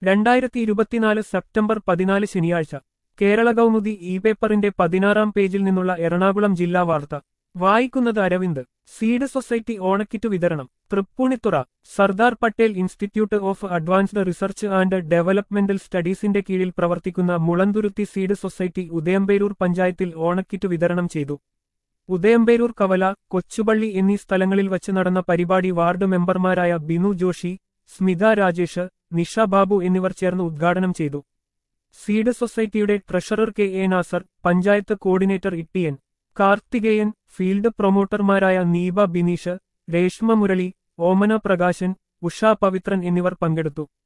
രണ്ടായിരത്തി ഇരുപത്തിനാല് സെപ്റ്റംബർ പതിനാല് ശനിയാഴ്ച കേരള കൗമുദി ഇ പേപ്പറിന്റെ പതിനാറാം പേജിൽ നിന്നുള്ള എറണാകുളം ജില്ലാ വാർത്ത വായിക്കുന്നത് അരവിന്ദ് സീഡ് സൊസൈറ്റി ഓണക്കിറ്റ് വിതരണം Tripunithura Sardar Patel institute of advanced research and developmental സ്റ്റഡീസിന്റെ കീഴിൽ പ്രവർത്തിക്കുന്ന മുളന്തുരുത്തി സീഡ് സൊസൈറ്റി ഉദയംപേരൂർ പഞ്ചായത്തിൽ ഓണക്കിറ്റ് വിതരണം ചെയ്തു ഉദയംപേരൂർ കവല കൊച്ചുപള്ളി എന്നീ സ്ഥലങ്ങളിൽ വച്ച് നടന്ന പരിപാടി വാർഡ് മെമ്പർമാരായ ബിനു ജോഷി സ്മിത രാജേഷ് നിഷ ബാബു എന്നിവർ ചേർന്ന് ഉദ്ഘാടനം ചെയ്തു സീഡ് സൊസൈറ്റിയുടെ treasurer K A Nazar panchayat coordinator E N Karthikeyan field പ്രൊമോട്ടർമാരായ നീബ ബിനീഷ് രേഷ്മ മുരളി ഓമന പ്രകാശൻ ഉഷ പവിത്രൻ എന്നിവർ പങ്കെടുത്തു